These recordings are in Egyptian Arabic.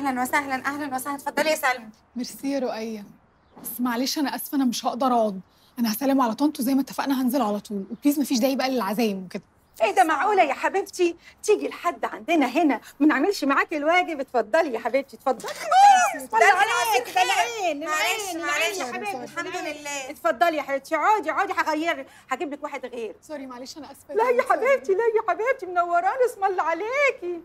اهلا وسهلا اهلا وسهلا اتفضلي يا سلمى ميرسي يا رؤية بس معلش انا اسفه انا مش هقدر اقعد انا هسلم على طنط وزي ما اتفقنا هنزل على طول وبليز مفيش داعي بقى للعزايم وكده ايه ده معقوله يا حبيبتي تيجي لحد عندنا هنا ما نعملش معاكي الواجب اتفضلي يا حبيبتي اتفضلي بسم الله عليك ده العين معلش العين معلش العين يا حبيبتي الحمد لله اتفضلي يا حبيبتي اقعدي اقعدي هغير هجيب لك واحد غير سوري معلش انا اسفه لا يا حبيبتي لا يا حبيبتي منوراني اسم الله عليكي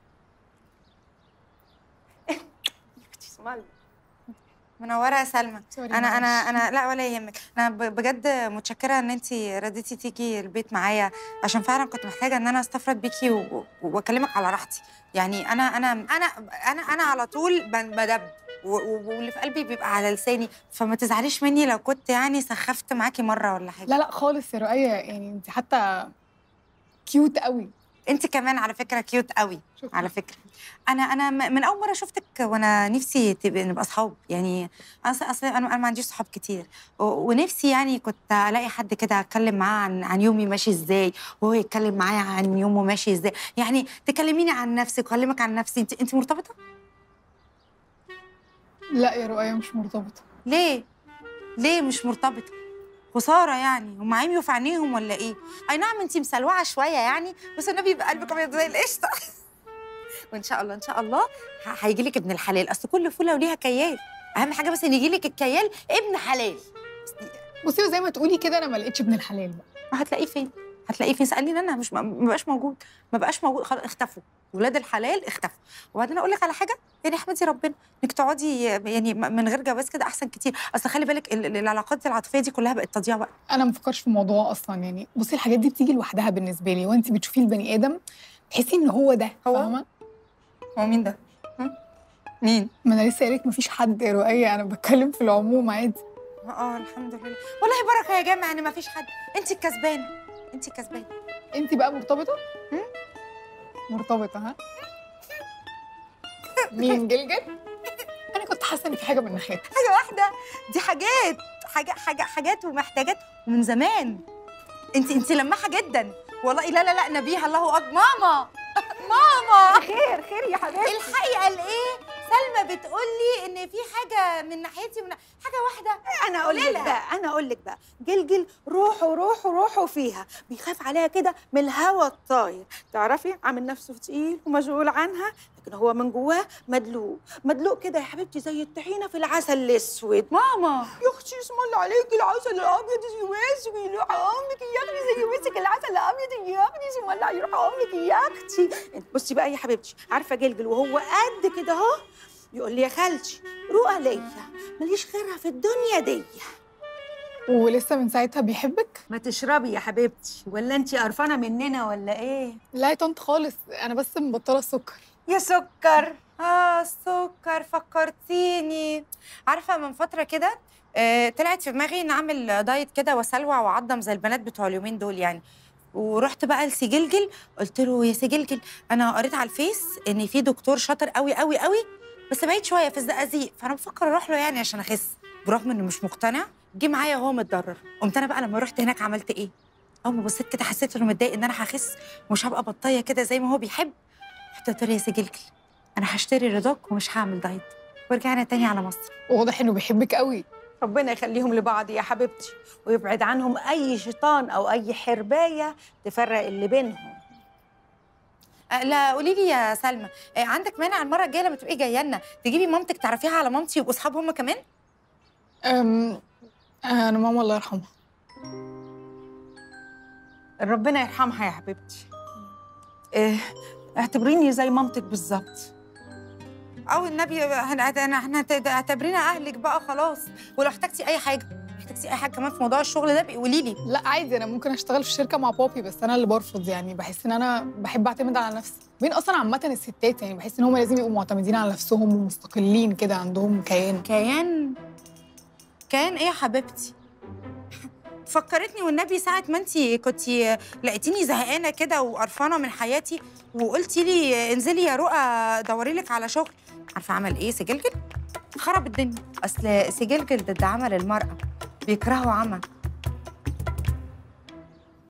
يا اختي اسم الله منوره يا سلمى سوري انا انا معلش. انا لا ولا يهمك انا ب- بجد متشكره ان انت رديتي تيجي البيت معايا عشان فعلا كنت محتاجه ان انا استفرد بيكي و- و- واكلمك على راحتي يعني انا انا انا انا انا على طول ب- بدب و- و- واللي في قلبي بيبقى على لساني فما تزعليش مني لو كنت يعني سخفت معاكي مره ولا حاجه لا لا خالص يا رؤية يعني انت حتى كيوت قوي انت كمان على فكره كيوت قوي شكرا على فكره انا انا م- من اول مره شفتك وانا نفسي تبقى نبقى اصحاب يعني اصل اصل انا أنا ما عنديش صحاب كتير و- ونفسي يعني كنت الاقي حد كده اتكلم معاه عن عن يومي ماشي ازاي وهو يتكلم معايا عن يومه ماشي ازاي يعني تكلميني عن نفسك واكلمك عن نفسي انت انت مرتبطه لا يا رؤية مش مرتبطة ليه ليه مش مرتبطه خساره يعني هم عميوا في عينيهم ولا ايه اي نعم انت مسلوعه شويه يعني بس النبي يبقى قلبك ابيض زي القشطه وان شاء الله ان شاء الله هيجي لك ابن الحلال اصل كل فوله وليها كيال اهم حاجه بس ان يجي لك الكيال ابن حلال بس دي- بصي وزي ما تقولي كده انا ما لقيتش ابن الحلال بقى هتلاقيه فين هتلاقيه فين سالني انا مش ما بقاش موجود ما بقاش موجود خلاص اختفوا ولاد الحلال اختفوا وبعدين اقول لك على حاجه يعني احمدي ربنا انك تقعدي يعني من غير جواز كده احسن كتير اصل خلي بالك ال- ال- العلاقات العاطفيه دي كلها بقت تضييع وقت انا ما بفكرش في الموضوع اصلا يعني بصي الحاجات دي بتيجي لوحدها بالنسبه لي وانت بتشوفي البني ادم تحسي ان هو ده هو؟ فاهمه هو مين ده مين ما انا لسه قايلك مفيش حد يا رؤية انا بتكلم في العموم عادي اه الحمد لله والله بركه يا جماعه ان ما فيش حد انت الكسبانه انت الكسبانه انت بقى مرتبطه هم؟ مرتبطه ها مين جلجل انا كنت حاسه ان في حاجه من ناحيتك حاجه واحده دي حاجات حاجه حاجه حاجات ومحتاجات من زمان انت انت لماحه جدا والله لا لا لا نبيها الله اكبر ماما ماما خير خير يا حبيبتي الحقي قال ايه سلمى بتقول لي ان في حاجه من ناحيتي من حاجه واحده انا اقول قولي لك لها. بقى انا اقول لك بقى جلجل روحوا روحوا روحوا فيها بيخاف عليها كده من الهوا الطاير تعرفي عامل نفسه تقيل ومشغول عنها لكن هو من جواه مدلوق مدلوق كده يا حبيبتي زي الطحينه في العسل الاسود ماما يا اختي اسم الله عليكي العسل الابيض يواسك يرحمك يا اختي زي مسك العسل الابيض يا اختي اسم الله يرحمك يا اختي انت بصي بقى يا حبيبتي عارفه جلجل وهو قد كده اهو يقول لي يا خالتي رؤى ليا ماليش غيرها في الدنيا دي ولسه من ساعتها بيحبك ما تشربي يا حبيبتي ولا انت قرفانه مننا ولا ايه لا يا طنط خالص انا بس مبطله السكر يا سكر اه السكر فكرتيني عارفه من فتره كده آه طلعت في دماغي ان اعمل دايت كده واسلوع واعضم زي البنات بتوع اليومين دول يعني ورحت بقى لسجلجل قلت له يا سجلجل انا قريت على الفيس ان في دكتور شاطر قوي قوي قوي بس بعيد شويه في الزقازيق فانا بفكر اروح له يعني عشان اخس برغم انه مش مقتنع جه معايا وهو متضرر قمت انا بقى لما رحت هناك عملت ايه اول ما بصيت كده حسيت انه متضايق ان انا هخس ومش هبقى بطايه كده زي ما هو بيحب رحت قلت له يا سجلجل انا هشتري رضاك ومش هعمل دايت ورجعنا تاني على مصر واضح انه بيحبك قوي ربنا يخليهم لبعض يا حبيبتي ويبعد عنهم اي شيطان او اي حربايه تفرق اللي بينهم أه لا قولي لي يا سلمى أه عندك مانع المره الجايه لما تبقي جايه لنا تجيبي مامتك تعرفيها على مامتي يبقوا اصحاب هم كمان أم انا ماما الله يرحمها ربنا يرحمها يا حبيبتي إيه اعتبريني زي مامتك بالظبط او النبي هن- احنا هت- اعتبرينا اهلك بقى خلاص ولو احتجتي اي حاجه احتجتي اي حاجه كمان في موضوع الشغل ده بقي قولي لي لا عادي انا ممكن اشتغل في شركه مع بابي بس انا اللي برفض يعني بحس ان انا بحب اعتمد على نفسي بين اصلا عامه الستات يعني بحس ان هم لازم يبقوا معتمدين على نفسهم ومستقلين كده عندهم كيان كيان كيان ايه يا حبيبتي فكرتني والنبي ساعة ما انت كنت لقيتيني زهقانة كده وقرفانة من حياتي وقلتي لي انزلي يا رؤى دوري لك على شغل عارفة عمل ايه سجلجل؟ خرب الدنيا اصل سجلجل ضد عمل المرأة بيكرهوا عمى